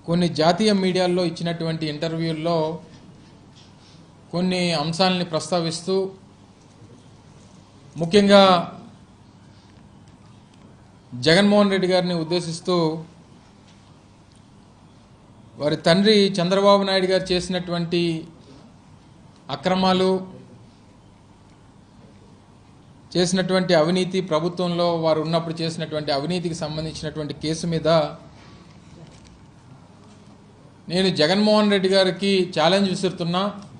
కొన్ని జాతీయ మీడియాల్లో ఇచ్చినటువంటి ఇంటర్వ్యూల్లో కొన్ని అంశాలని ప్రస్తావిస్తూ ముఖ్యంగా జగన్మోహన్ రెడ్డి గారిని ఉద్దేశిస్తూ వారి తండ్రి చంద్రబాబు నాయుడు గారు చేసినటువంటి అక్రమాలు చేసినటువంటి అవినీతి ప్రభుత్వంలో వారు ఉన్నప్పుడు చేసినటువంటి అవినీతికి సంబంధించినటువంటి కేసు మీద నేను జగన్మోహన్ రెడ్డి గారికి ఛాలెంజ్ విసురుతున్నా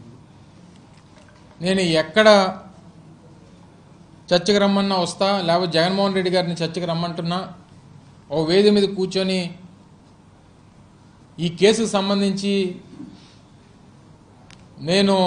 నేను ఎక్కడ చర్చకు రమ్మన్నా వస్తా లేకపోతే జగన్మోహన్ రెడ్డి గారిని చర్చకు రమ్మంటున్నా ఓ వేది మీద కూర్చొని ఈ కేసుకు సంబంధించి నేను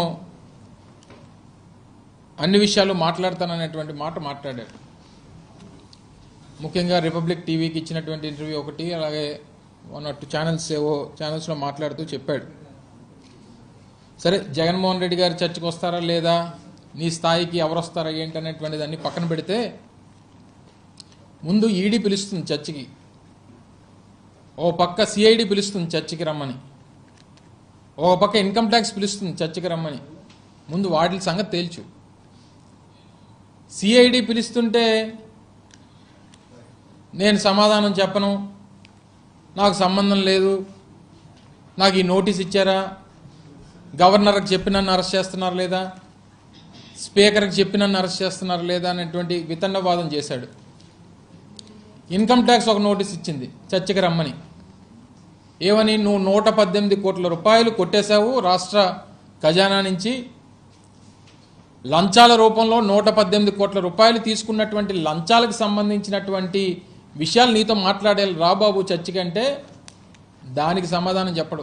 అన్ని విషయాలు మాట్లాడతాననేటువంటి మాట మాట్లాడాడు ముఖ్యంగా రిపబ్లిక్ టీవీకి ఇచ్చినటువంటి ఇంటర్వ్యూ ఒకటి అలాగే వన్ ఆర్ టూ ఛానల్స్ ఏవో ఛానల్స్లో మాట్లాడుతూ చెప్పాడు సరే జగన్మోహన్ రెడ్డి గారు చర్చకు వస్తారా లేదా నీ స్థాయికి ఎవరు వస్తారా ఏంటి అనేటువంటిది అన్ని పక్కన పెడితే ముందు ఈడీ పిలుస్తుంది చర్చికి ఓ పక్క సిఐడి పిలుస్తుంది చర్చికి రమ్మని ఓ పక్క ఇన్కమ్ ట్యాక్స్ పిలుస్తుంది చర్చికి రమ్మని ముందు వాటి సంగతి తేల్చు సిఐడి పిలుస్తుంటే నేను సమాధానం చెప్పను నాకు సంబంధం లేదు నాకు ఈ నోటీస్ ఇచ్చారా గవర్నర్కి చెప్పి నన్ను అరెస్ట్ చేస్తున్నారు లేదా స్పీకర్కి చెప్పి నన్ను అరెస్ట్ చేస్తున్నారు లేదా అనేటువంటి వితండవాదం చేశాడు ఇన్కమ్ ట్యాక్స్ ఒక నోటీస్ ఇచ్చింది చర్చకి రమ్మని ఏమని నువ్వు నూట పద్దెనిమిది కోట్ల రూపాయలు కొట్టేశావు రాష్ట్ర ఖజానా నుంచి లంచాల రూపంలో నూట పద్దెనిమిది కోట్ల రూపాయలు తీసుకున్నటువంటి లంచాలకు సంబంధించినటువంటి విషయాలు నీతో మాట్లాడే రాబాబు చర్చికి అంటే దానికి సమాధానం చెప్పడు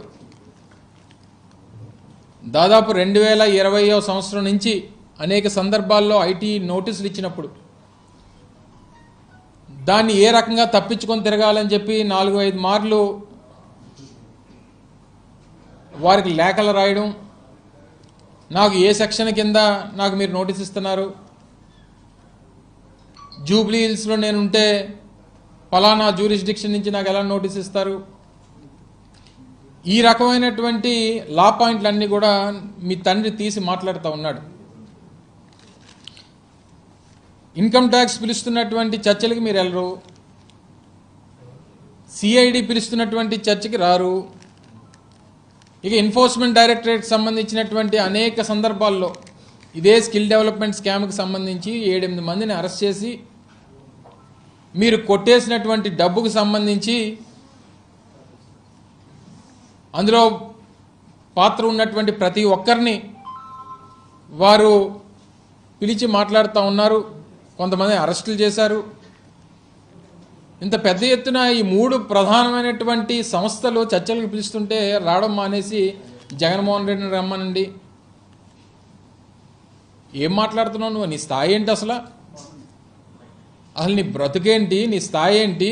దాదాపు రెండు వేల ఇరవయో సంవత్సరం నుంచి అనేక సందర్భాల్లో ఐటీ నోటీసులు ఇచ్చినప్పుడు దాన్ని ఏ రకంగా తప్పించుకొని తిరగాలని చెప్పి నాలుగు ఐదు మార్లు వారికి లేఖలు రాయడం నాకు ఏ సెక్షన్ కింద నాకు మీరు నోటీస్ ఇస్తున్నారు జూబ్లీ హిల్స్లో నేను ఉంటే ఫలానా జూరిస్డిక్షన్ నుంచి నాకు ఎలా నోటీస్ ఇస్తారు ఈ రకమైనటువంటి లా పాయింట్లన్నీ కూడా మీ తండ్రి తీసి మాట్లాడుతూ ఉన్నాడు ఇన్కమ్ ట్యాక్స్ పిలుస్తున్నటువంటి చర్చలకి మీరు వెళ్ళరు సిఐడి పిలుస్తున్నటువంటి చర్చకి రారు ఇక ఎన్ఫోర్స్మెంట్ డైరెక్టరేట్ సంబంధించినటువంటి అనేక సందర్భాల్లో ఇదే స్కిల్ డెవలప్మెంట్ స్కామ్కి సంబంధించి ఏడెనిమిది మందిని అరెస్ట్ చేసి మీరు కొట్టేసినటువంటి డబ్బుకు సంబంధించి అందులో పాత్ర ఉన్నటువంటి ప్రతి ఒక్కరిని వారు పిలిచి మాట్లాడుతూ ఉన్నారు కొంతమంది అరెస్టులు చేశారు ఇంత పెద్ద ఎత్తున ఈ మూడు ప్రధానమైనటువంటి సంస్థలు చర్చలకు పిలుస్తుంటే రావడం మానేసి జగన్మోహన్ రెడ్డిని రమ్మనండి ఏం మాట్లాడుతున్నావు నువ్వు నీ స్థాయి ఏంటి అసలు అసలు నీ బ్రతుకేంటి నీ స్థాయి ఏంటి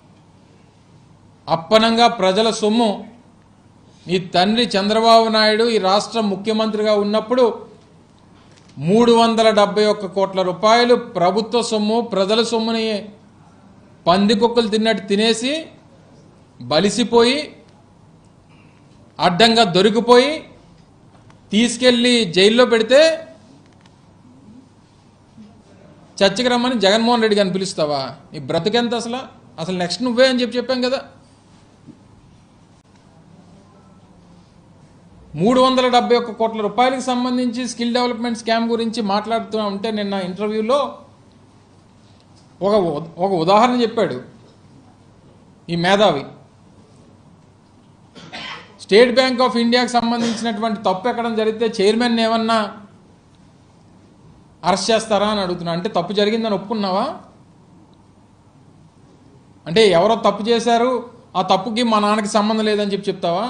అప్పనంగా ప్రజల సొమ్ము నీ తండ్రి చంద్రబాబు నాయుడు ఈ రాష్ట్ర ముఖ్యమంత్రిగా ఉన్నప్పుడు మూడు వందల డెబ్బై ఒక్క కోట్ల రూపాయలు ప్రభుత్వ సొమ్ము ప్రజల సొమ్ముని పందికొక్కులు తిన్నట్టు తినేసి బలిసిపోయి అడ్డంగా దొరికిపోయి తీసుకెళ్ళి జైల్లో పెడితే చర్చకి రమ్మని జగన్మోహన్ రెడ్డి గారిని పిలుస్తావా నీ బ్రతుకెంత అసలు అసలు నెక్స్ట్ నువ్వే అని చెప్పి చెప్పాం కదా మూడు వందల డెబ్బై ఒక్క కోట్ల రూపాయలకు సంబంధించి స్కిల్ డెవలప్మెంట్ స్కామ్ గురించి మాట్లాడుతూ ఉంటే నిన్న ఇంటర్వ్యూలో ఒక ఉ- ఒక ఉదాహరణ చెప్పాడు ఈ మేధావి స్టేట్ బ్యాంక్ ఆఫ్ ఇండియాకి సంబంధించినటువంటి తప్పు ఎక్కడం జరిగితే చైర్మన్ ఏమన్నా అరెస్ట్ చేస్తారా అని అడుగుతున్నా అంటే తప్పు జరిగిందని ఒప్పుకున్నావా అంటే ఎవరో తప్పు చేశారు ఆ తప్పుకి మా నాన్నకి సంబంధం లేదని చెప్పి చెప్తావా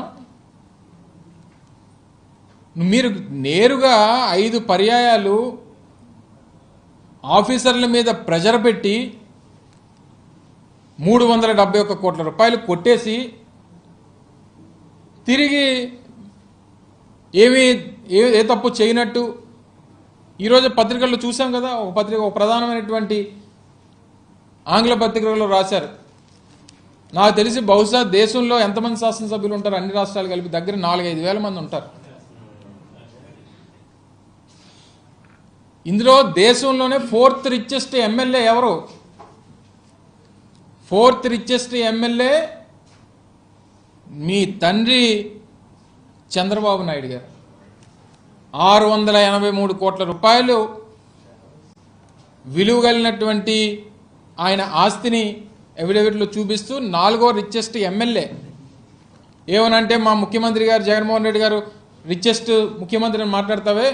మీరు నేరుగా ఐదు పర్యాయాలు ఆఫీసర్ల మీద ప్రెజర్ పెట్టి మూడు వందల డెబ్బై ఒక్క కోట్ల రూపాయలు కొట్టేసి తిరిగి ఏమి ఏ ఏ తప్పు చేయనట్టు ఈరోజు పత్రికల్లో చూసాం కదా ఒక పత్రిక ఒక ప్రధానమైనటువంటి ఆంగ్ల పత్రికలో రాశారు నాకు తెలిసి బహుశా దేశంలో ఎంతమంది శాసనసభ్యులు ఉంటారు అన్ని రాష్ట్రాలు కలిపి దగ్గర నాలుగైదు వేల మంది ఉంటారు ఇందులో దేశంలోనే ఫోర్త్ రిచెస్ట్ ఎమ్మెల్యే ఎవరు ఫోర్త్ రిచెస్ట్ ఎమ్మెల్యే మీ తండ్రి చంద్రబాబు నాయుడు గారు ఆరు వందల ఎనభై మూడు కోట్ల రూపాయలు విలువ కలిగినటువంటి ఆయన ఆస్తిని ఎవిడెవిట్లో చూపిస్తూ నాలుగో రిచెస్ట్ ఎమ్మెల్యే ఏమనంటే మా ముఖ్యమంత్రి గారు జగన్మోహన్ రెడ్డి గారు రిచెస్ట్ ముఖ్యమంత్రి అని మాట్లాడతావే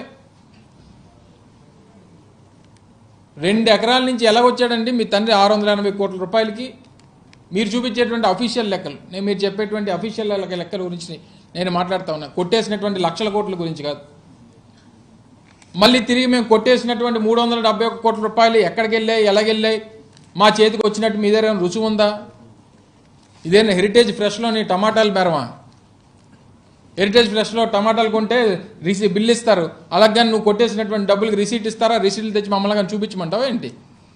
రెండు ఎకరాల నుంచి ఎలా వచ్చాడండి మీ తండ్రి ఆరు వందల ఎనభై కోట్ల రూపాయలకి మీరు చూపించేటువంటి అఫీషియల్ లెక్కలు నేను మీరు చెప్పేటువంటి అఫీషియల్ లెక్కల గురించి నేను మాట్లాడుతా ఉన్నా కొట్టేసినటువంటి లక్షల కోట్ల గురించి కాదు మళ్ళీ తిరిగి మేము కొట్టేసినటువంటి మూడు వందల డెబ్బై ఒక్క కోట్ల రూపాయలు ఎక్కడికి వెళ్ళాయి ఎలాగెళ్ళాయి మా చేతికి వచ్చినట్టు మీ దగ్గర ఏమైనా రుచి ఉందా ఇదేనా హెరిటేజ్ ఫ్రెష్లోని టమాటాలు బేరమా హెరిటేజ్ ఫ్రెష్లో టమాటాలు కొంటే రిసీ బిల్ ఇస్తారు అలాగే నువ్వు కొట్టేసినటువంటి డబ్బులకి రిసీట్ ఇస్తారా రిసీట్లు తెచ్చి మమ్మల్ని కానీ చూపించమంటావా ఏంటి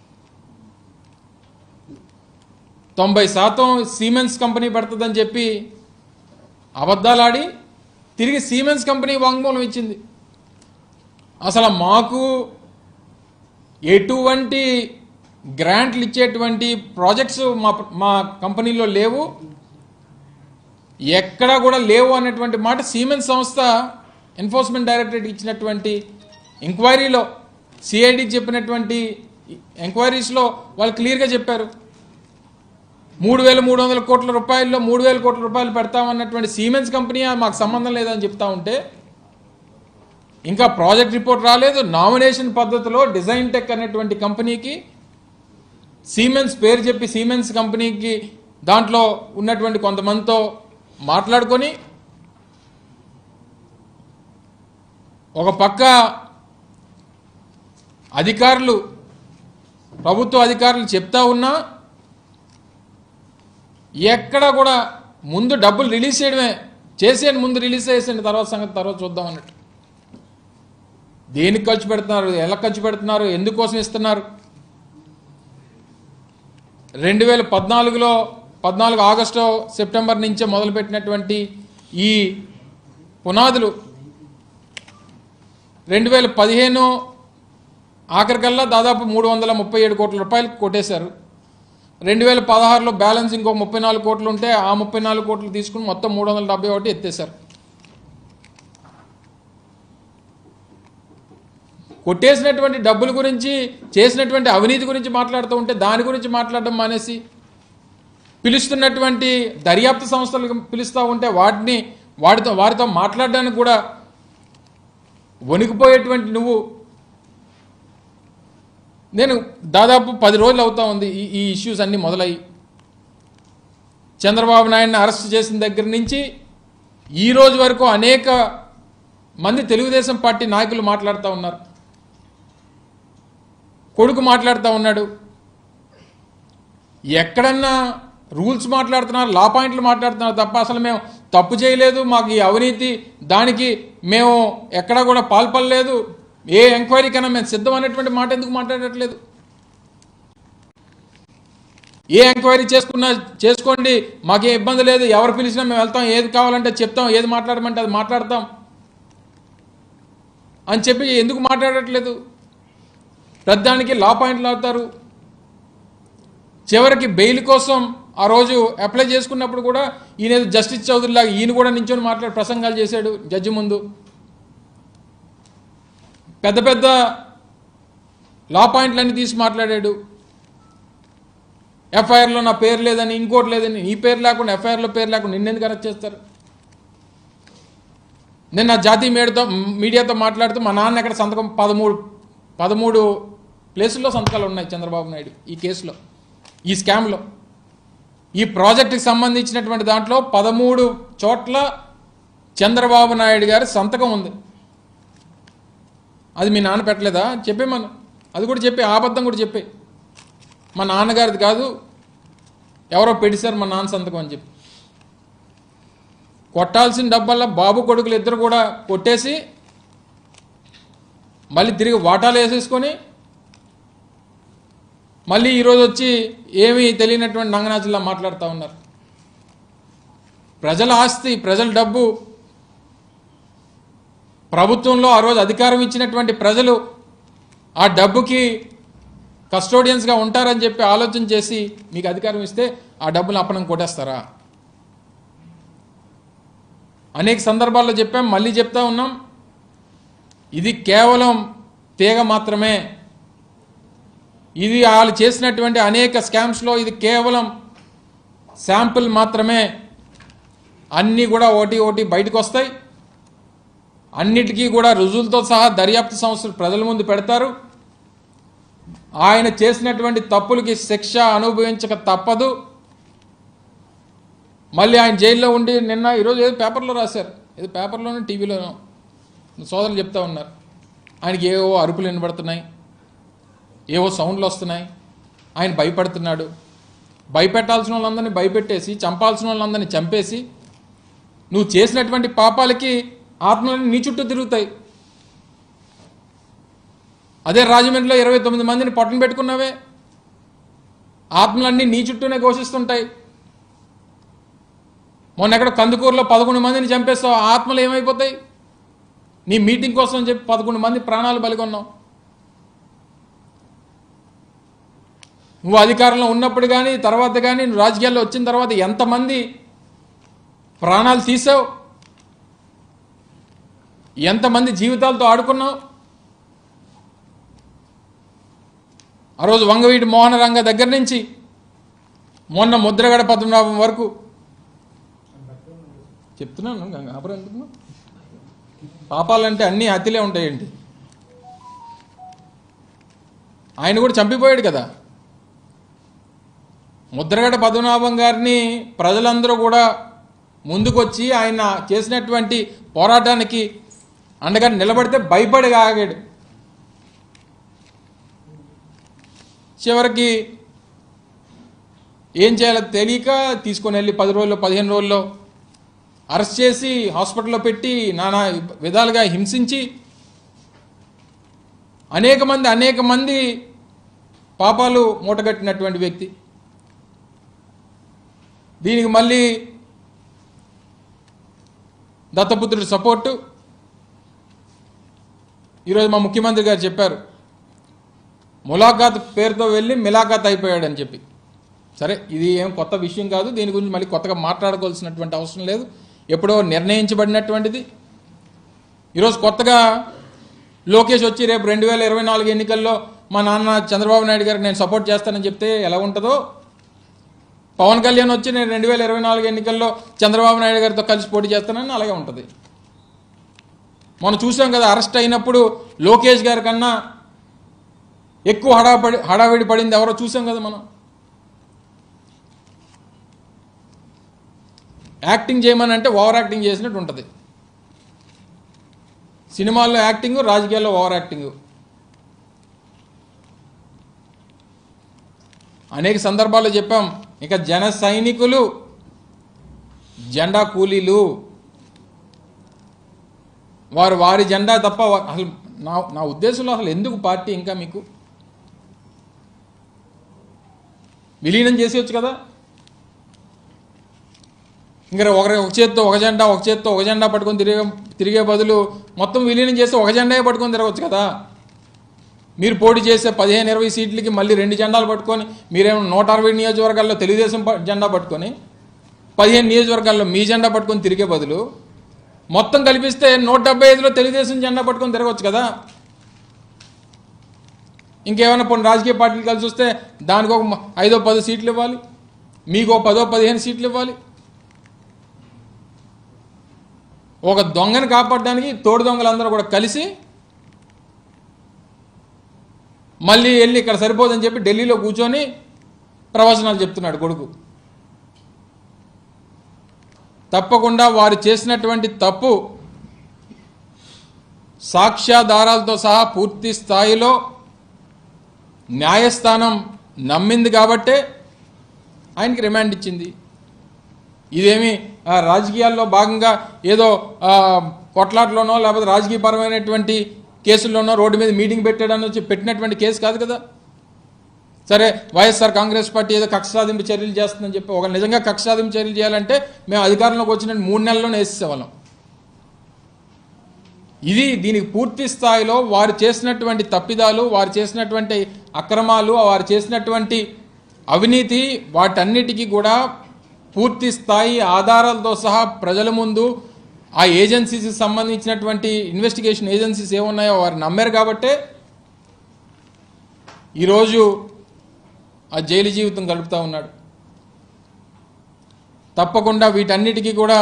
తొంభై శాతం సీమెన్స్ కంపెనీ పెడుతుందని చెప్పి అబద్ధాలు ఆడి తిరిగి సీమెన్స్ కంపెనీ వాంగ్మూలం ఇచ్చింది అసలు మాకు ఎటువంటి గ్రాంట్లు ఇచ్చేటువంటి ప్రాజెక్ట్స్ మా మా కంపెనీలో లేవు ఎక్కడా కూడా లేవు అన్నటువంటి మాట సీమెన్స్ సంస్థ ఎన్ఫోర్స్మెంట్ డైరెక్టరేట్ ఇచ్చినటువంటి ఎంక్వైరీలో సిఐడి చెప్పినటువంటి ఎంక్వైరీస్లో వాళ్ళు క్లియర్గా చెప్పారు మూడు వేల మూడు వందల కోట్ల రూపాయల్లో మూడు వేల కోట్ల రూపాయలు పెడతామన్నటువంటి సీమెన్స్ కంపెనీ మాకు సంబంధం లేదని చెప్తా ఉంటే ఇంకా ప్రాజెక్ట్ రిపోర్ట్ రాలేదు నామినేషన్ పద్ధతిలో డిజైన్ టెక్ అనేటువంటి కంపెనీకి సీమెన్స్ పేరు చెప్పి సీమెన్స్ కంపెనీకి దాంట్లో ఉన్నటువంటి కొంతమందితో మాట్లాడుకొని ఒక పక్క అధికారులు ప్రభుత్వ అధికారులు చెప్తా ఉన్నా ఎక్కడ కూడా ముందు డబ్బులు రిలీజ్ చేయడమే చేసేయండి ముందు రిలీజ్ చేసేయండి తర్వాత సంగతి తర్వాత చూద్దాం అన్నట్టు దేనికి ఖర్చు పెడుతున్నారు ఎలా ఖర్చు పెడుతున్నారు ఎందుకోసం ఇస్తున్నారు రెండు వేల పద్నాలుగులో పద్నాలుగు ఆగస్టు సెప్టెంబర్ నుంచే మొదలుపెట్టినటువంటి ఈ పునాదులు రెండు వేల పదిహేను ఆఖరికల్లా దాదాపు మూడు వందల ముప్పై ఏడు కోట్ల రూపాయలు కొట్టేశారు రెండు వేల పదహారులో బ్యాలెన్స్ ఇంకో ముప్పై నాలుగు కోట్లు ఉంటే ఆ ముప్పై నాలుగు కోట్లు తీసుకుని మొత్తం మూడు వందల డెబ్బై ఒకటి ఎత్తేశారు కొట్టేసినటువంటి డబ్బుల గురించి చేసినటువంటి అవినీతి గురించి మాట్లాడుతూ ఉంటే దాని గురించి మాట్లాడడం మానేసి పిలుస్తున్నటువంటి దర్యాప్తు సంస్థలు పిలుస్తూ ఉంటే వాటిని వాటితో వారితో మాట్లాడడానికి కూడా వణికిపోయేటువంటి నువ్వు నేను దాదాపు పది రోజులు అవుతా ఉంది ఈ ఈ ఇష్యూస్ అన్నీ మొదలయ్యి చంద్రబాబు నాయుడిని అరెస్ట్ చేసిన దగ్గర నుంచి ఈ రోజు వరకు అనేక మంది తెలుగుదేశం పార్టీ నాయకులు మాట్లాడుతూ ఉన్నారు కొడుకు మాట్లాడుతూ ఉన్నాడు ఎక్కడన్నా రూల్స్ మాట్లాడుతున్నారు లా పాయింట్లు మాట్లాడుతున్నారు తప్ప అసలు మేము తప్పు చేయలేదు మాకు ఈ అవినీతి దానికి మేము ఎక్కడా కూడా పాల్పడలేదు ఏ ఎంక్వైరీ కన్నా మేము సిద్ధం అనేటువంటి మాట ఎందుకు మాట్లాడట్లేదు ఏ ఎంక్వైరీ చేసుకున్నా చేసుకోండి మాకేం ఇబ్బంది లేదు ఎవరు పిలిచినా మేము వెళ్తాం ఏది కావాలంటే చెప్తాం ఏది మాట్లాడమంటే అది మాట్లాడతాం అని చెప్పి ఎందుకు మాట్లాడట్లేదు ప్రధానికి లా పాయింట్లు ఆడతారు చివరికి బెయిల్ కోసం ఆ రోజు అప్లై చేసుకున్నప్పుడు కూడా ఈయన ఏదో జస్టిస్ చౌదరి లాగా ఈయన కూడా నించొని మాట్లాడి ప్రసంగాలు చేశాడు జడ్జి ముందు పెద్ద పెద్ద లా పాయింట్లన్నీ తీసి మాట్లాడాడు ఎఫ్ఐఆర్లో నా పేరు లేదని ఇంకోటి లేదని నీ పేరు లేకుండా ఎఫ్ఐఆర్లో పేరు లేకుండా నిన్నెందుకు అరెస్ట్ చేస్తారు నిన్న జాతీయ మీడియాతో మీడియాతో మాట్లాడుతూ మా నాన్న ఎక్కడ సంతకం పదమూడు పదమూడు ప్లేసుల్లో సంతకాలు ఉన్నాయి చంద్రబాబు నాయుడు ఈ కేసులో ఈ స్కామ్లో ఈ ప్రాజెక్టుకి సంబంధించినటువంటి దాంట్లో పదమూడు చోట్ల చంద్రబాబు నాయుడు గారి సంతకం ఉంది అది మీ నాన్న పెట్టలేదా చెప్పేమను అది కూడా చెప్పే ఆబద్ధం కూడా చెప్పే మా నాన్నగారిది కాదు ఎవరో పెట్టేశారు మా నాన్న సంతకం అని చెప్పి కొట్టాల్సిన డబ్బల్లా బాబు కొడుకులు ఇద్దరు కూడా కొట్టేసి మళ్ళీ తిరిగి వాటాలు వేసేసుకొని మళ్ళీ ఈరోజు వచ్చి ఏమీ తెలియనటువంటి నంగనాచులా మాట్లాడుతూ ఉన్నారు ప్రజల ఆస్తి ప్రజల డబ్బు ప్రభుత్వంలో ఆ రోజు అధికారం ఇచ్చినటువంటి ప్రజలు ఆ డబ్బుకి కస్టోడియన్స్గా ఉంటారని చెప్పి ఆలోచన చేసి మీకు అధికారం ఇస్తే ఆ డబ్బులు అప్పనం కొట్టేస్తారా అనేక సందర్భాల్లో చెప్పాం మళ్ళీ చెప్తా ఉన్నాం ఇది కేవలం తీగ మాత్రమే ఇది వాళ్ళు చేసినటువంటి అనేక స్కామ్స్లో ఇది కేవలం శాంపుల్ మాత్రమే అన్నీ కూడా ఒకటి ఒకటి బయటకు వస్తాయి అన్నిటికీ కూడా రుజువులతో సహా దర్యాప్తు సంస్థలు ప్రజల ముందు పెడతారు ఆయన చేసినటువంటి తప్పులకి శిక్ష అనుభవించక తప్పదు మళ్ళీ ఆయన జైల్లో ఉండి నిన్న ఈరోజు ఏదో పేపర్లో రాశారు ఏదో పేపర్లోనూ టీవీలోనూ సోదరులు చెప్తా ఉన్నారు ఆయనకి ఏవో అరుపులు వినబడుతున్నాయి ఏవో సౌండ్లు వస్తున్నాయి ఆయన భయపడుతున్నాడు భయపెట్టాల్సిన వాళ్ళందరినీ భయపెట్టేసి చంపాల్సిన వాళ్ళందరినీ చంపేసి నువ్వు చేసినటువంటి పాపాలకి ఆత్మలన్నీ నీ చుట్టూ తిరుగుతాయి అదే రాజమండ్రిలో ఇరవై తొమ్మిది మందిని పొట్టను పెట్టుకున్నావే ఆత్మలన్నీ నీ చుట్టూనే ఘోషిస్తుంటాయి మొన్న ఎక్కడ కందుకూరులో పదకొండు మందిని చంపేస్తావు ఆ ఆత్మలు ఏమైపోతాయి నీ మీటింగ్ కోసం చెప్పి పదకొండు మంది ప్రాణాలు బలిగొన్నావు నువ్వు అధికారంలో ఉన్నప్పుడు కానీ తర్వాత కానీ నువ్వు రాజకీయాల్లో వచ్చిన తర్వాత ఎంతమంది ప్రాణాలు తీసావు ఎంతమంది జీవితాలతో ఆడుకున్నావు ఆ రోజు వంగవీటి మోహన రంగ దగ్గర నుంచి మొన్న ముద్రగడ పద్మనాభం వరకు చెప్తున్నాను గంగ- ఆపరా ఎందుకు పాపాలంటే అన్నీ హత్యలే ఉంటాయండి ఆయన కూడా చంపిపోయాడు కదా ముద్రగడ పద్మనాభం గారిని ప్రజలందరూ కూడా ముందుకొచ్చి ఆయన చేసినటువంటి పోరాటానికి అండగా నిలబడితే భయపడి ఆగాడు చివరికి ఏం చేయాలో తెలియక తీసుకొని వెళ్ళి పది రోజుల్లో పదిహేను రోజుల్లో అరెస్ట్ చేసి హాస్పిటల్లో పెట్టి నానా విధాలుగా హింసించి అనేక మంది అనేక మంది పాపాలు మూటగట్టినటువంటి వ్యక్తి దీనికి మళ్ళీ దత్తపుత్రుడి సపోర్టు ఈరోజు మా ముఖ్యమంత్రి గారు చెప్పారు ములాఖాత్ పేరుతో వెళ్ళి మిలాఖాత్ అయిపోయాడని చెప్పి సరే ఇది ఏం కొత్త విషయం కాదు దీని గురించి మళ్ళీ కొత్తగా మాట్లాడుకోవాల్సినటువంటి అవసరం లేదు ఎప్పుడో నిర్ణయించబడినటువంటిది ఈరోజు కొత్తగా లోకేష్ వచ్చి రేపు రెండు వేల ఇరవై నాలుగు ఎన్నికల్లో మా నాన్న చంద్రబాబు నాయుడు గారికి నేను సపోర్ట్ చేస్తానని చెప్తే ఎలా ఉంటుందో పవన్ కళ్యాణ్ వచ్చి నేను రెండు వేల ఇరవై నాలుగు ఎన్నికల్లో చంద్రబాబు నాయుడు గారితో కలిసి పోటీ చేస్తానని అలాగే ఉంటుంది మనం చూసాం కదా అరెస్ట్ అయినప్పుడు లోకేష్ గారి కన్నా ఎక్కువ హడాపడి హడావిడి పడింది ఎవరో చూసాం కదా మనం యాక్టింగ్ చేయమని అంటే ఓవర్ యాక్టింగ్ చేసినట్టు ఉంటుంది సినిమాల్లో యాక్టింగ్ రాజకీయాల్లో ఓవర్ యాక్టింగ్ అనేక సందర్భాల్లో చెప్పాం ఇక జన సైనికులు జెండా కూలీలు వారు వారి జెండా తప్ప వా- అసలు నా నా ఉద్దేశంలో అసలు ఎందుకు పార్టీ ఇంకా మీకు విలీనం చేసేయచ్చు కదా ఇంకా ఒకరి ఒక చేత్తో ఒక జెండా ఒక చేత్తో ఒక జెండా పట్టుకొని తిరిగే తిరిగే బదులు మొత్తం విలీనం చేసి ఒక జెండా పట్టుకొని తిరగవచ్చు కదా మీరు పోటీ చేసే పదిహేను ఇరవై సీట్లకి మళ్ళీ రెండు జెండాలు పట్టుకొని మీరేమో నూట అరవై నియోజకవర్గాల్లో తెలుగుదేశం ప- జెండా పట్టుకొని పదిహేను నియోజకవర్గాల్లో మీ జెండా పట్టుకొని తిరిగే బదులు మొత్తం కల్పిస్తే నూట డెబ్బై ఐదులో తెలుగుదేశం జెండా పట్టుకొని తిరగవచ్చు కదా ఇంకేమైనా కొన్ని రాజకీయ పార్టీలు కలిసి వస్తే దానికి ఒక మ- ఐదో పదో సీట్లు ఇవ్వాలి మీకు ఒక పదో పదిహేను సీట్లు ఇవ్వాలి ఒక దొంగని కాపాడడానికి తోడు దొంగలందరూ కూడా కలిసి మళ్ళీ వెళ్ళి ఇక్కడ సరిపోదని చెప్పి ఢిల్లీలో కూర్చొని ప్రవచనాలు చెప్తున్నాడు కొడుకు తప్పకుండా వారు చేసినటువంటి తప్పు సాక్ష్యాధారాలతో సహా పూర్తి స్థాయిలో న్యాయస్థానం నమ్మింది కాబట్టే ఆయనకి రిమాండ్ ఇచ్చింది ఇదేమి ఆ, రాజకీయాల్లో భాగంగా ఏదో ఆ, కొట్లాట్లోనో లేకపోతే రాజకీయపరమైనటువంటి కేసుల్లోనో రోడ్డు మీద మీటింగ్ పెట్టాడని వచ్చి పెట్టినటువంటి కేసు కాదు కదా సరే వైఎస్ఆర్ కాంగ్రెస్ పార్టీ ఏదో కక్ష సాధింపు చర్యలు చేస్తుందని చెప్పి ఒక నిజంగా కక్ష సాధింపు చర్యలు చేయాలంటే మేము అధికారంలోకి వచ్చిన మూడు నెలల్లోనే వేసేసేవాళ్ళం ఇది దీనికి పూర్తి స్థాయిలో వారు చేసినటువంటి తప్పిదాలు వారు చేసినటువంటి అక్రమాలు వారు చేసినటువంటి అవినీతి వాటన్నిటికీ కూడా పూర్తి స్థాయి ఆధారాలతో సహా ప్రజల ముందు ఆ ఏజెన్సీస్కి సంబంధించినటువంటి ఇన్వెస్టిగేషన్ ఏజెన్సీస్ ఏమున్నాయో వారు నమ్మారు కాబట్టే ఈరోజు ఆ జైలు జీవితం గడుపుతూ ఉన్నాడు తప్పకుండా వీటన్నిటికీ కూడా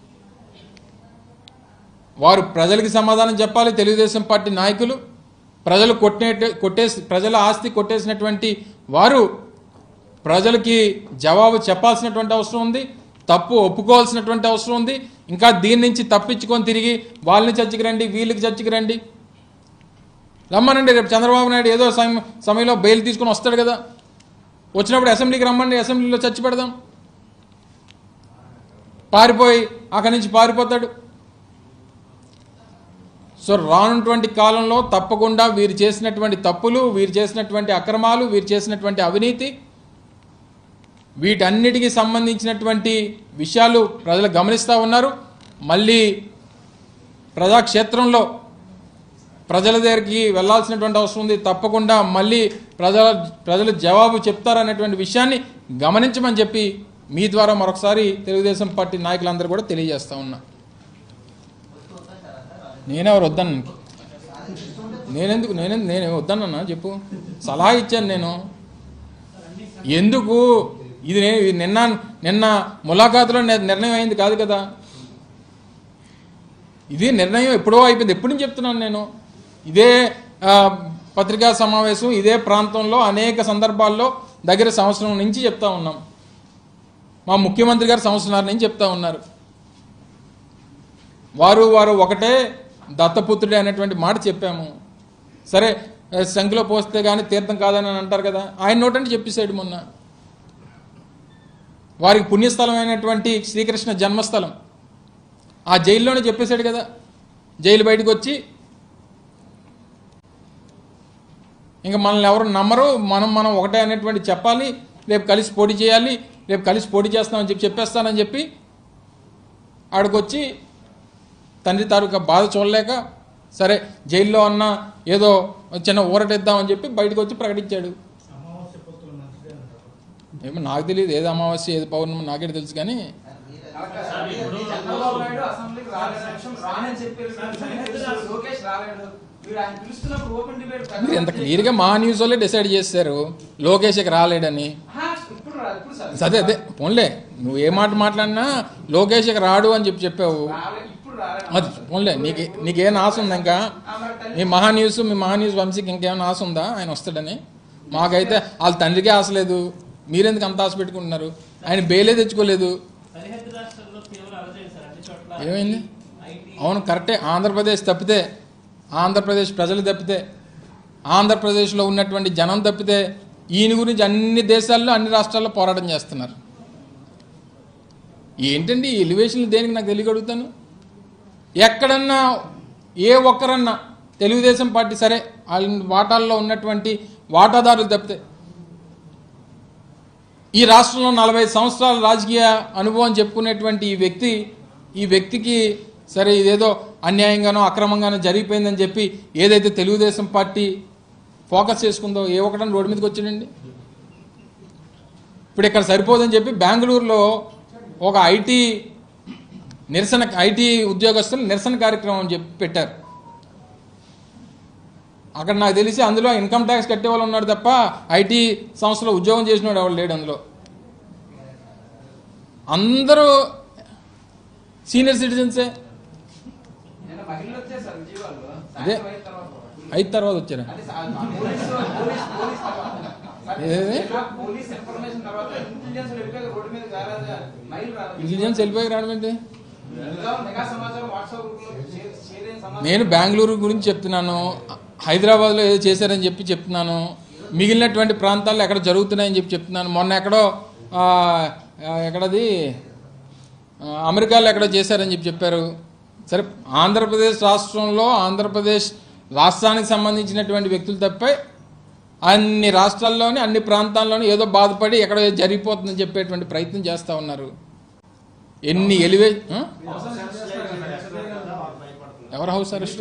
వారు ప్రజలకి సమాధానం చెప్పాలి తెలుగుదేశం పార్టీ నాయకులు ప్రజలు కొట్టే కొట్టేసి ప్రజల ఆస్తి కొట్టేసినటువంటి వారు ప్రజలకి జవాబు చెప్పాల్సినటువంటి అవసరం ఉంది తప్పు ఒప్పుకోవాల్సినటువంటి అవసరం ఉంది ఇంకా దీని నుంచి తప్పించుకొని తిరిగి వాళ్ళని చర్చకి రండి వీళ్ళకి చర్చకి రండి రమ్మనండి రేపు చంద్రబాబు నాయుడు ఏదో సమయం సమయంలో బెయిల్ తీసుకొని వస్తాడు కదా వచ్చినప్పుడు అసెంబ్లీకి రమ్మండి అసెంబ్లీలో చర్చ పెడదాం పారిపోయి అక్కడి నుంచి పారిపోతాడు సో రానున్నటువంటి కాలంలో తప్పకుండా వీరు చేసినటువంటి తప్పులు వీరు చేసినటువంటి అక్రమాలు వీరు చేసినటువంటి అవినీతి వీటన్నిటికీ సంబంధించినటువంటి విషయాలు ప్రజలు గమనిస్తూ ఉన్నారు మళ్ళీ ప్రజాక్షేత్రంలో ప్రజల దగ్గరికి వెళ్ళాల్సినటువంటి అవసరం ఉంది తప్పకుండా మళ్ళీ ప్రజల ప్రజలు జవాబు చెప్తారనేటువంటి విషయాన్ని గమనించమని చెప్పి మీ ద్వారా మరొకసారి తెలుగుదేశం పార్టీ నాయకులందరూ కూడా తెలియజేస్తా ఉన్నా నేనెవరు వద్దను నేనెందుకు నేను నేను వద్దన్నా చెప్పు సలహా ఇచ్చాను నేను ఎందుకు ఇది నే- ఇది నిన్న నిన్న ములాఖాతులో ని- నిర్ణయం అయింది కాదు కదా ఇది నిర్ణయం ఎప్పుడో అయిపోయింది ఎప్పుడు నుంచి చెప్తున్నాను నేను ఇదే ఆ, పత్రికా సమావేశం ఇదే ప్రాంతంలో అనేక సందర్భాల్లో దగ్గర సంవత్సరం నుంచి చెప్తా ఉన్నాం మా ముఖ్యమంత్రి గారు సంవత్సరాల నుంచి చెప్తా ఉన్నారు వారు వారు ఒకటే దత్తపుత్రుడే అనేటువంటి మాట చెప్పాము సరే ఆ, శంఖలో పోస్తే కానీ తీర్థం కాదని అని అంటారు కదా ఆయన నోటంటే చెప్పేశాడు మొన్న వారికి పుణ్యస్థలమైనటువంటి శ్రీకృష్ణ జన్మస్థలం ఆ జైల్లోనే చెప్పేశాడు కదా జైలు బయటకు వచ్చి ఇంకా మనల్ని ఎవరు నమ్మరు మనం మనం ఒకటే అనేటువంటి చెప్పాలి రేపు కలిసి పోటీ చేయాలి రేపు కలిసి పోటీ చేస్తామని చెప్పి చెప్పేస్తానని చెప్పి ఆడికొచ్చి తండ్రి తాలూకా బాధ చూడలేక సరే జైల్లో ఉన్న ఏదో చిన్న ఊరటిద్దామని చెప్పి బయటకు వచ్చి ప్రకటించాడు అమావాస్య పొత్తులు మంచిదే అంటారు ఏమో నాకు తెలియదు ఏది అమావాస్య ఏది పౌర్ణమి నాకే తెలుసు కానీ చంద్రబాబు నాయుడు అసెంబ్లీకి రాలేదు నిమిషం రానని చెప్పారు సార్. లోకేష్ రాలేడు మీరు ఆయన పిలుస్తున్నప్పుడు ఓపెన్ డిబేట్ మీరు ఇంత క్లియర్గా మా న్యూస్ వాళ్ళే డిసైడ్ చేశారు లోకేష్ ఇక రాలేడని ఇప్పుడు రా ఇప్పుడు సార్ అదే అదే పోన్లే నువ్వు ఏ మాట మాట్లాడినా లోకేష్ ఇక రాడు అని చెప్పి చెప్పావు రాలే ఇప్పుడు రాలేదు అది పోన్లే నీకు నీకేం ఆశ ఉందా ఇంకా ఆ, మరి తల్లి- మీ మహా న్యూస్ మీ మహా న్యూస్ వంశీకి ఇంకేమైనా ఆశ ఉందా ఆయన వస్తాడని మాకైతే వాళ్ళ తండ్రికి ఆశ లేదు మీరెందుకు అంత ఆశ పెట్టుకుంటున్నారు ఆయన బేలే తెచ్చుకోలేదు సరిహద్దు రాష్ట్రాల్లో తీవ్ర అలజడి సార్ అన్ని చోట్ల ఏమైంది ఐటీ అవును కరెక్టే ఆంధ్రప్రదేశ్ తప్పితే ఆంధ్రప్రదేశ్ ప్రజలు తప్పితే ఆంధ్రప్రదేశ్లో ఉన్నటువంటి జనం తప్పితే ఈయన గురించి అన్ని దేశాల్లో అన్ని రాష్ట్రాల్లో పోరాటం చేస్తున్నారు ఏంటండి ఈ ఎలివేషన్లు దేనికి నాకు తెలియగలుగుతాను ఎక్కడన్నా ఏ ఒక్కరన్నా తెలుగుదేశం పార్టీ సరే వాళ్ళ వాటాల్లో ఉన్నటువంటి వాటాదారులు తప్పితే ఈ రాష్ట్రంలో నలభై సంవత్సరాల రాజకీయ అనుభవం చెప్పుకునేటువంటి ఈ వ్యక్తి ఈ వ్యక్తికి సరే ఇదేదో అన్యాయంగానో అక్రమంగానో జరిగిపోయిందని చెప్పి ఏదైతే తెలుగుదేశం పార్టీ ఫోకస్ చేసుకుందో ఏ ఒక్కడని రోడ్డు మీదకి వచ్చాడండి ఇప్పుడు ఇక్కడ సరిపోదని చెప్పి బెంగళూరులో ఒక ఐటీ నిరసన ఐటీ ఉద్యోగస్తులు నిరసన కార్యక్రమం అని చెప్పి పెట్టారు అక్కడ నాకు తెలిసి అందులో ఇన్కమ్ ట్యాక్స్ కట్టే వాళ్ళు ఉన్నారు తప్ప ఐటీ సంస్థలో ఉద్యోగం చేసినవాడు ఎవరు లేడు అందులో అందరూ సీనియర్ సిటిజన్సే నిన్న మహిళలు వచ్చారు సార్ విజయవాడలో అదే. సాయంత్రం అయిన తర్వాత అయిన తర్వాత వచ్చారా అంటే సా- పోలీసు పోలీస్ పోలీస్ తర్వాత సార్, ఏది? ఇలా పోలీస్ ఇన్ఫర్మేషన్ తర్వాత ఇంటెలిజెన్స్ వెళ్ళిపోయి రోడ్డు మీద రాలేదు మహిళలు రాలేదు ఇంటెలిజెన్స్ వెళ్ళిపోయి రావడం ఏంటి మెగా మెగా సమాచారం వాట్సాప్ గ్రూప్ లో షేర్ షేర్ అయిన సమాచారం నేను బెంగళూరు గురించి చెప్తున్నాను హైదరాబాద్లో ఏదో చేశారని చెప్పి చెప్తున్నాను మిగిలినటువంటి ప్రాంతాల్లో ఎక్కడ జరుగుతున్నాయని చెప్పి చెప్తున్నాను మొన్న ఎక్కడో ఆ, ఆ, ఎక్కడది ఆ, అమెరికాలో ఎక్కడో చేశారని చెప్పి చెప్పారు సరే ఆంధ్రప్రదేశ్ రాష్ట్రంలో ఆంధ్రప్రదేశ్ రాష్ట్రానికి సంబంధించినటువంటి వ్యక్తులు తప్పే అన్ని రాష్ట్రాల్లోని అన్ని ప్రాంతాల్లోని ఏదో బాధపడి ఎక్కడో ఏదో జరిగిపోతుందని చెప్పేటువంటి ప్రయత్నం చేస్తూ ఉన్నారు ఎన్ని ఎలివే ఆ? ఎవరు హౌస్ అరెస్ట్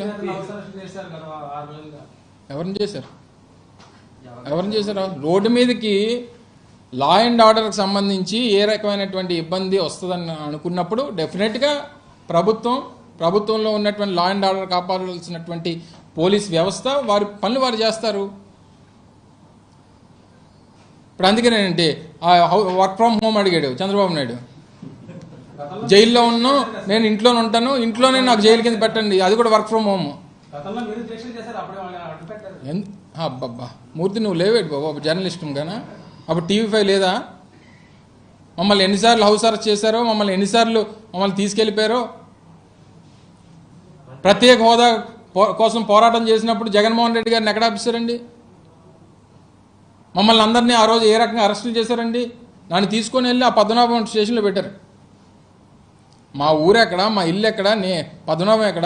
ఎవరిని చేశారు ఎవరిని చేశారు రోడ్డు మీదకి లా అండ్ ఆర్డర్కి సంబంధించి ఏ రకమైనటువంటి ఇబ్బంది వస్తుందని అనుకున్నప్పుడు డెఫినెట్గా ప్రభుత్వం ప్రభుత్వంలో ఉన్నటువంటి లా అండ్ ఆర్డర్ కాపాడాల్సినటువంటి పోలీస్ వ్యవస్థ వారి పనులు వారు చేస్తారు ఇప్పుడు అందుకేనేంటి ఆ వర్క్ ఫ్రమ్ హోమ్ అడిగాడు చంద్రబాబు నాయుడు జైల్లో ఉన్నాను నేను ఇంట్లోనే ఉంటాను ఇంట్లోనే నాకు జైలు కింద పెట్టండి అది కూడా వర్క్ ఫ్రమ్ హోమ్ గతంలో మీరు దీక్షలు చేశారు అప్పుడే వాళ్ళని అడ్డు పెట్టారు ఎందు అబ్బబ్బా మూర్తి నువ్వు లేవేటి బాబు ఒక జర్నలిస్ట్ గానా అప్పుడు టీవీ ఫైవ్ లేదా మమ్మల్ని ఎన్నిసార్లు హౌస్ అరెస్ట్ చేశారో మమ్మల్ని ఎన్నిసార్లు మమ్మల్ని తీసుకెళ్ళిపోయారో ప్రత్యేక హోదా పో- కోసం పోరాటం చేసినప్పుడు జగన్మోహన్ రెడ్డి గారిని ఎక్కడ ఆపిస్తారండి మమ్మల్ని అందరినీ ఆ రోజు ఏ రకంగా అరెస్టులు చేశారండి నన్ను తీసుకొని వెళ్ళి ఆ పద్మనాభం స్టేషన్లో పెట్టారు మా ఊరు ఎక్కడ మా ఇల్లు ఎక్కడ నే పద్మనాభం ఎక్కడ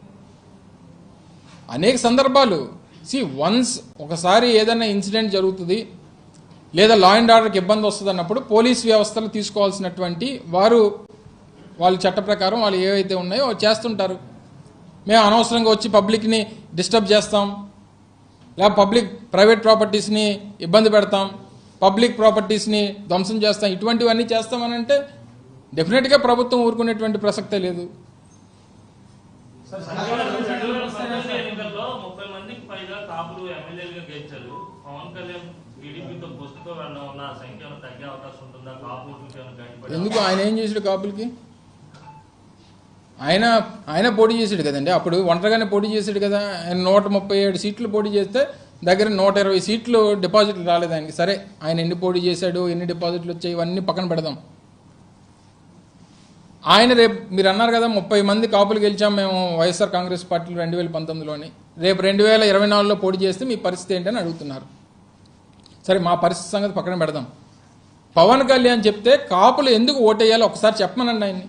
అనేక సందర్భాలు సి వన్స్ ఒకసారి ఏదైనా ఇన్సిడెంట్ జరుగుతుంది లేదా లా అండ్ ఆర్డర్కి ఇబ్బంది వస్తుంది అన్నప్పుడు పోలీస్ వ్యవస్థలు తీసుకోవాల్సినటువంటి వారు వాళ్ళ చట్ట ప్రకారం వాళ్ళు ఏవైతే ఉన్నాయో అవి చేస్తుంటారు మేము అనవసరంగా వచ్చి పబ్లిక్ని డిస్టర్బ్ చేస్తాం లేదా పబ్లిక్ ప్రైవేట్ ప్రాపర్టీస్ని ఇబ్బంది పెడతాం పబ్లిక్ ప్రాపర్టీస్ని ధ్వంసం చేస్తాం ఇటువంటివన్నీ చేస్తామని అంటే డెఫినెట్గా ప్రభుత్వం ఊరుకునేటువంటి ప్రసక్తే లేదు రెండు వేల పంతొమ్మిది ఎన్నికల్లో ముప్పై మందికి పైగా కాపులు ఎమ్మెల్యేలుగా గెలిచారు పవన్ కళ్యాణ్ టీడీపీతో పొత్తుతో వెళ్ళడం వల్ల ఆ సంఖ్య ఏమైనా తగ్గే అవకాశం ఉంటుందా కాపులకు ఏమైనా గండిపడే ఎందుకు ఆయన ఏం చేసాడు కాపులకి ఆయన ఆయన పోటీ చేసాడు కదండి అప్పుడు ఒంటరిగానే పోటీ చేసాడు కదా ఆయన నూట ముప్పై ఏడు సీట్లు పోటీ చేస్తే దగ్గర నూట ఇరవై సీట్లు డిపాజిట్లు రాలేదు ఆయనకి సరే ఆయన ఎన్ని పోటీ చేశాడు ఎన్ని డిపాజిట్లు వచ్చాయి ఇవన్నీ పక్కన పెడదాం ఆయన రేపు మీరు అన్నారు కదా ముప్పై మంది కాపులు గెలిచాం మేము వైఎస్ఆర్ కాంగ్రెస్ పార్టీలో రెండు వేల పంతొమ్మిదిలోని రేపు రెండు వేల ఇరవై నాలుగులో పోటీ చేస్తే మీ పరిస్థితి ఏంటని అడుగుతున్నారు సరే మా పరిస్థితి సంగతి పక్కన పెడదాం పవన్ కళ్యాణ్ చెప్తే కాపులు ఎందుకు ఓటేయాలో ఒకసారి చెప్పమనండి ఆయన్ని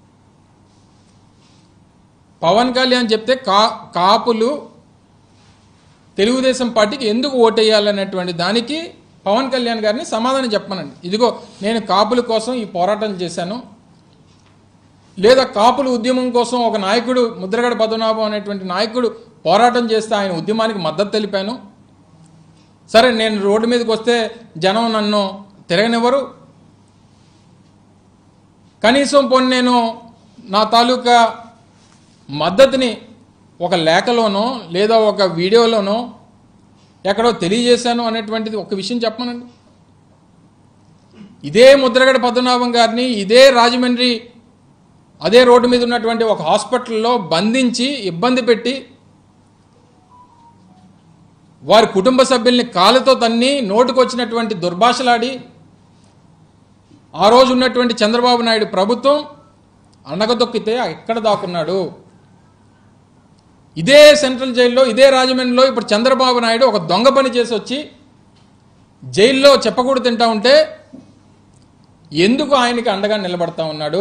పవన్ కళ్యాణ్ చెప్తే కా కాపులు తెలుగుదేశం పార్టీకి ఎందుకు ఓటేయాలనేటువంటి దానికి పవన్ కళ్యాణ్ గారిని సమాధానం చెప్పమనండి ఇదిగో నేను కాపుల కోసం ఈ పోరాటం చేశాను లేదా కాపుల ఉద్యమం కోసం ఒక నాయకుడు ముద్రగడ పద్మనాభం అనేటువంటి నాయకుడు పోరాటం చేస్తే ఆయన ఉద్యమానికి మద్దతు తెలిపాను సరే నేను రోడ్డు మీదకి వస్తే జనం నన్ను తిరగనివ్వరు కనీసం పోనీ నేను నా తాలూకా మద్దతుని ఒక లేఖలోనో లేదా ఒక వీడియోలోనో ఎక్కడో తెలియజేశాను అనేటువంటిది ఒక విషయం చెప్పమనండి ఇదే ముద్రగడ పద్మనాభం గారిని ఇదే రాజమండ్రి అదే రోడ్డు మీద ఉన్నటువంటి ఒక హాస్పిటల్లో బంధించి ఇబ్బంది పెట్టి వారి కుటుంబ సభ్యుల్ని కాలుతో తన్ని నోటుకొచ్చినటువంటి దుర్భాషలాడి ఆ రోజు ఉన్నటువంటి చంద్రబాబు నాయుడు ప్రభుత్వం అణగదొక్కితే ఎక్కడ దాక్కున్నాడు ఇదే సెంట్రల్ జైల్లో ఇదే రాజమండ్రిలో ఇప్పుడు చంద్రబాబు నాయుడు ఒక దొంగ పని చేసి వచ్చి జైల్లో చెప్పకూడదు తింటా ఉంటే ఎందుకు ఆయనకి అండగా నిలబడతా ఉన్నాడు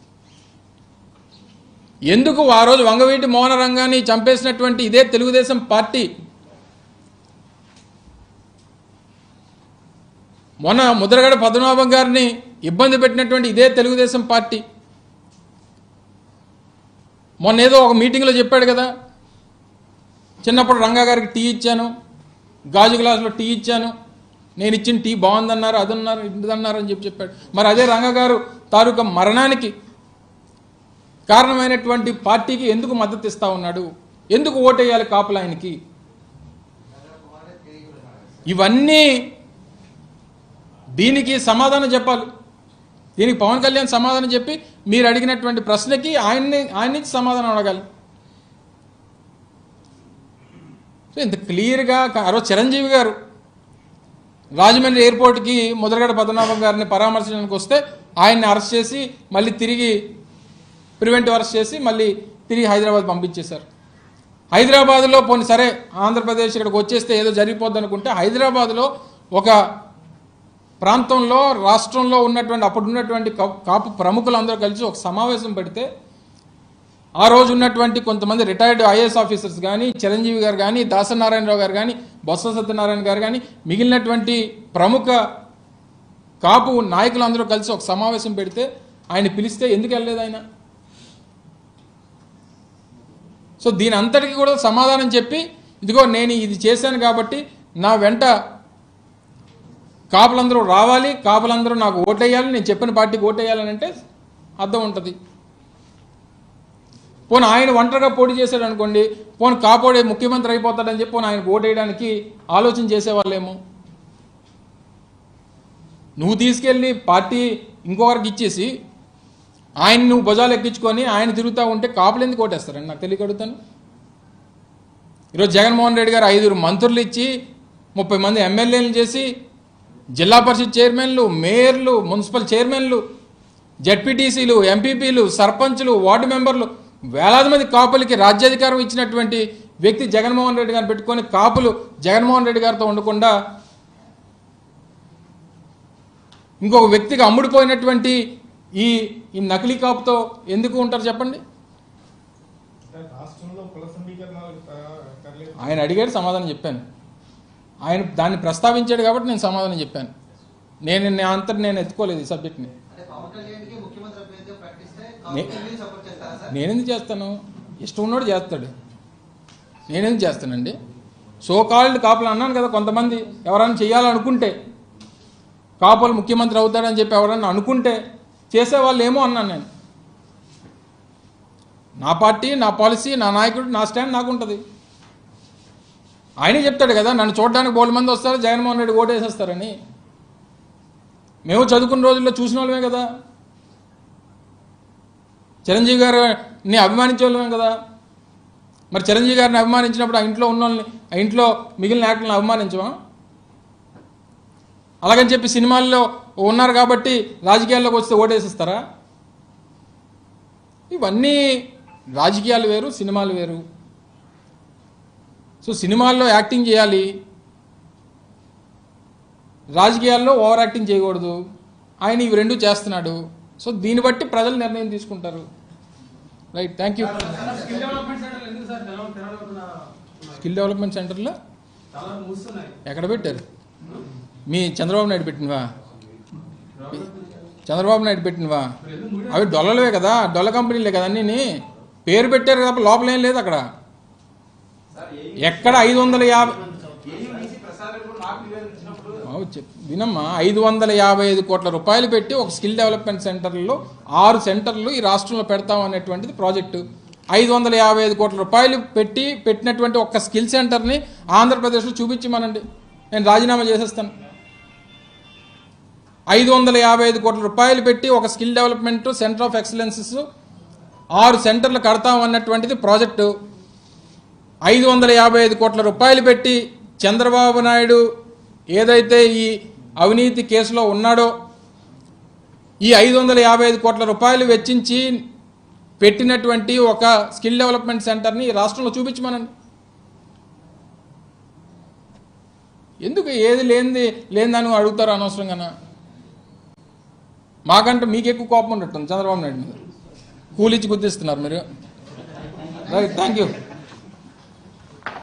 ఎందుకు ఆ రోజు వంగవీటి మోహన రంగాన్ని చంపేసినటువంటి ఇదే తెలుగుదేశం పార్టీ మొన్న ముద్రగడ పద్మనాభం గారిని ఇబ్బంది పెట్టినటువంటి ఇదే తెలుగుదేశం పార్టీ మొన్న ఏదో ఒక మీటింగ్లో చెప్పాడు కదా చిన్నప్పుడు రంగా గారికి టీ ఇచ్చాను గాజు గ్లాసులో టీ ఇచ్చాను నేను ఇచ్చిన టీ బాగుందన్నారు అదన్నారు ఇదన్నారు అని చెప్పి చెప్పాడు మరి అదే రంగా గారు తాలూకా మరణానికి కారణమైనటువంటి పార్టీకి ఎందుకు మద్దతు ఇస్తా ఉన్నాడు ఎందుకు ఓటేయాలి కాపులు ఆయనకి ఇవన్నీ దీనికి సమాధానం చెప్పాలి దీనికి పవన్ కళ్యాణ్ సమాధానం చెప్పి మీరు అడిగినటువంటి ప్రశ్నకి ఆయన్ని ఆయన నుంచి సమాధానం అడగాలి సో ఇంత క్లియర్గా ఆ రోజు చిరంజీవి గారు రాజమండ్రి ఎయిర్పోర్ట్కి ముద్రగడ పద్మనాభం గారిని పరామర్శించడానికి వస్తే ఆయన్ని అరెస్ట్ చేసి మళ్ళీ తిరిగి ప్రివెంటివ్ అరెస్ట్ చేసి మళ్ళీ తిరిగి హైదరాబాద్ పంపించేశారు హైదరాబాద్లో పోనీ సరే ఆంధ్రప్రదేశ్ ఇక్కడికి వచ్చేస్తే ఏదో జరిగిపోద్ది అనుకుంటే హైదరాబాద్లో ఒక ప్రాంతంలో రాష్ట్రంలో ఉన్నటువంటి అప్పుడు ఉన్నటువంటి కా- కాపు ప్రముఖులందరూ కలిసి ఒక సమావేశం పెడితే ఆ రోజు ఉన్నటువంటి కొంతమంది రిటైర్డ్ ఐఏఎస్ ఆఫీసర్స్ కానీ చిరంజీవి గారు కానీ దాసనారాయణరావు గారు కానీ బొత్స సత్యనారాయణ గారు కానీ మిగిలినటువంటి ప్రముఖ కాపు నాయకులందరూ కలిసి ఒక సమావేశం పెడితే ఆయన పిలిస్తే ఎందుకు వెళ్ళలేదు ఆయన సో దీని అంతటికి కూడా సమాధానం చెప్పి ఇదిగో నేను ఇది చేశాను కాబట్టి నా వెంట కాపులందరూ రావాలి కాపులందరూ నాకు ఓటేయాలి నేను చెప్పిన పార్టీకి ఓటేయాలని అంటే అర్థం ఉంటుంది పోనీ ఆయన ఒంటరిగా పోటీ చేశాడు అనుకోండి పోనీ కాపోడే ముఖ్యమంత్రి అయిపోతాడని చెప్పి పోనీ ఆయనకు ఓటేయడానికి ఆలోచన చేసేవాళ్ళేమో నువ్వు తీసుకెళ్ళి పార్టీ ఇంకొకరికి ఇచ్చేసి ఆయన నువ్వు భుజాలు ఎక్కించుకొని ఆయన తిరుగుతూ ఉంటే కాపులు ఎందుకు ఓటేస్తారండి నాకు తెలియక అడుగుతాను ఈరోజు జగన్మోహన్ రెడ్డి గారు ఐదుగురు మంత్రులు ఇచ్చి ముప్పై మంది ఎమ్మెల్యేలు చేసి జిల్లా పరిషత్ చైర్మన్లు మేయర్లు మున్సిపల్ చైర్మన్లు జడ్పీటీసీలు ఎంపీపీలు సర్పంచ్లు వార్డు మెంబర్లు వేలాది మంది కాపులకి రాజ్యాధికారం ఇచ్చినటువంటి వ్యక్తి జగన్మోహన్ రెడ్డి గారిని పెట్టుకొని కాపులు జగన్మోహన్ రెడ్డి గారితో ఉండకుండా ఇంకొక వ్యక్తికి అమ్ముడిపోయినటువంటి ఈ ఈ నకిలీ కాపుతో ఎందుకు ఉంటారు చెప్పండి రాష్ట్రంలో కుల సమీకరణాలు కరలేదు ఆయన అడిగాడు సమాధానం చెప్పాను ఆయన దాన్ని ప్రస్తావించాడు కాబట్టి నేను సమాధానం చెప్పాను నేను నా అంతటి నేను ఎత్తుకోలేదు ఈ సబ్జెక్ట్ని అంటే పవన్ కళ్యాణ్కి ముఖ్యమంత్రి అభ్యర్థిగా ప్రకటిస్తే నే- కాంగ్రెస్ మీరు సపోర్ట్ చేస్తారా సార్ నేనెందుకు చేస్తాను ఇష్టం ఉన్నోడు చేస్తాడు నేనెందుకు చేస్తానండి సో కాల్డ్ కాపులు అన్నాను కదా కొంతమంది ఎవరైనా చేయాలనుకుంటే కాపులు ముఖ్యమంత్రి అవుతాడని చెప్పి ఎవరైనా అనుకుంటే చేసేవాళ్ళు ఏమో అన్నాను నేను నా పార్టీ నా పాలసీ నా నాయకుడు నా స్టాండ్ నాకు ఉంటుంది ఆయనే చెప్తాడు కదా నన్ను చూడడానికి బోలు మంది వస్తారు జగన్మోహన్ రెడ్డి ఓటేసేస్తారని మేము చదువుకున్న రోజుల్లో చూసిన వాళ్ళమే కదా చిరంజీవి గారిని అభిమానించే వాళ్ళమే కదా మరి చిరంజీవి గారిని అభిమానించినప్పుడు ఆ ఇంట్లో ఉన్న వాళ్ళని ఆ ఇంట్లో మిగిలిన యాక్టర్లను అభిమానించమా అలాగని చెప్పి సినిమాల్లో ఉన్నారు కాబట్టి రాజకీయాల్లోకి వస్తే ఓటేసిస్తారా ఇవన్నీ రాజకీయాలు వేరు సినిమాలు వేరు సో సినిమాల్లో యాక్టింగ్ చేయాలి రాజకీయాల్లో ఓవర్ యాక్టింగ్ చేయకూడదు ఆయన ఇవి రెండు చేస్తున్నాడు సో దీన్ని బట్టి ప్రజలు నిర్ణయం తీసుకుంటారు right thank you skill development centre ఎందుకు sir Telangana Telangana skill development సెంటర్లో చాలా మూస్తున్నాయి ఎక్కడ పెట్టారు మీ చంద్రబాబు నాయుడు పెట్టినవా చంద్రబాబు నాయుడు పెట్టినవా అవి డొల్లలవే కదా డొల్ల కంపెనీలే కదా అన్నీ పేరు పెట్టారు తప్ప లోపల ఏం లేదు అక్కడ ఎక్కడ ఐదు వందల యాభై ఏయూడీసీ ప్రసాద్ కూడా నాకు నివేదన ఇచ్చినప్పుడు అవు చెప్ వినమ్మా ఐదు వందల యాభై ఐదు కోట్ల రూపాయలు పెట్టి ఒక స్కిల్ డెవలప్మెంట్ సెంటర్లో ఆరు సెంటర్లు ఈ రాష్ట్రంలో పెడతాం అనేటువంటిది ప్రాజెక్టు ఐదు వందల యాభై ఐదు కోట్ల రూపాయలు పెట్టి పెట్టినటువంటి ఒక స్కిల్ సెంటర్ని ఆంధ్రప్రదేశ్లో చూపించమనండి నేను రాజీనామా చేసేస్తాను ఐదు వందల యాభై ఐదు కోట్ల రూపాయలు పెట్టి ఒక skill development centre of excellences ఆరు సెంటర్లు కడతాం అన్నటువంటిది ప్రాజెక్టు ఐదు వందల యాభై ఐదు కోట్ల రూపాయలు పెట్టి చంద్రబాబు నాయుడు ఏదైతే ఈ అవినీతి కేసులో ఉన్నాడో ఈ ఐదు వందల యాభై ఐదు కోట్ల రూపాయలు వెచ్చించి పెట్టినటువంటి ఒక స్కిల్ డెవలప్మెంట్ సెంటర్ని ఈ రాష్ట్రంలో చూపించమనండి ఎందుకు ఏది లేనిది లేనిదని అడుగుతారు అనవసరంగా మాకంటే మీకు ఎక్కువ కోపం ఉన్నట్టుంది చంద్రబాబు నాయుడు మీద కూలిచ్చి గుర్తిస్తున్నారు మీరు రైట్ థ్యాంక్ యూ